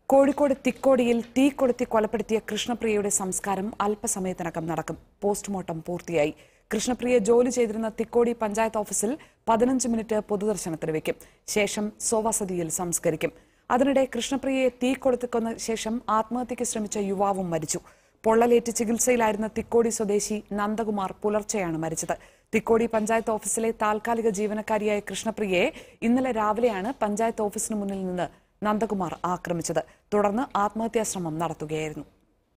കോഴിക്കോട് തിക്കോടിയിൽ തീ കൊളുത്തി കൊലപ്പെടുത്തിയ കൃഷ്ണപ്രിയയുടെ സംസ്കാരം അല്പസമയത്തിനകം നടക്കും പോസ്റ്റ്മോർട്ടം പൂർത്തിയായി കൃഷ്ണപ്രിയ ജോലി ചെയ്തിരുന്ന തിക്കോടി പഞ്ചായത്ത് ഓഫീസിൽ പതിനഞ്ച് മിനിറ്റ് പൊതുദർശനത്തിന് വെക്കും ശേഷം സ്വവസതിയിൽ സംസ്കരിക്കും അതിനിടെ കൃഷ്ണപ്രിയയെ തീ കൊളുത്തിക്കൊന്ന ശേഷം ആത്മഹത്യയ്ക്ക് ശ്രമിച്ച യുവാവും മരിച്ചു പൊള്ളലേറ്റ് ചികിത്സയിലായിരുന്ന തിക്കോടി സ്വദേശി നന്ദകുമാർ പുലർച്ചെയാണ് മരിച്ചത് തിക്കോടി പഞ്ചായത്ത് ഓഫീസിലെ താൽക്കാലിക ജീവനക്കാരിയായ കൃഷ്ണപ്രിയയെ ഇന്നലെ രാവിലെയാണ് പഞ്ചായത്ത് ഓഫീസിന് മുന്നിൽ നിന്ന് നന്ദകുമാർ ആക്രമിച്ചത് തുടർന്ന് ആത്മഹത്യാശ്രമം നടത്തുകയായിരുന്നു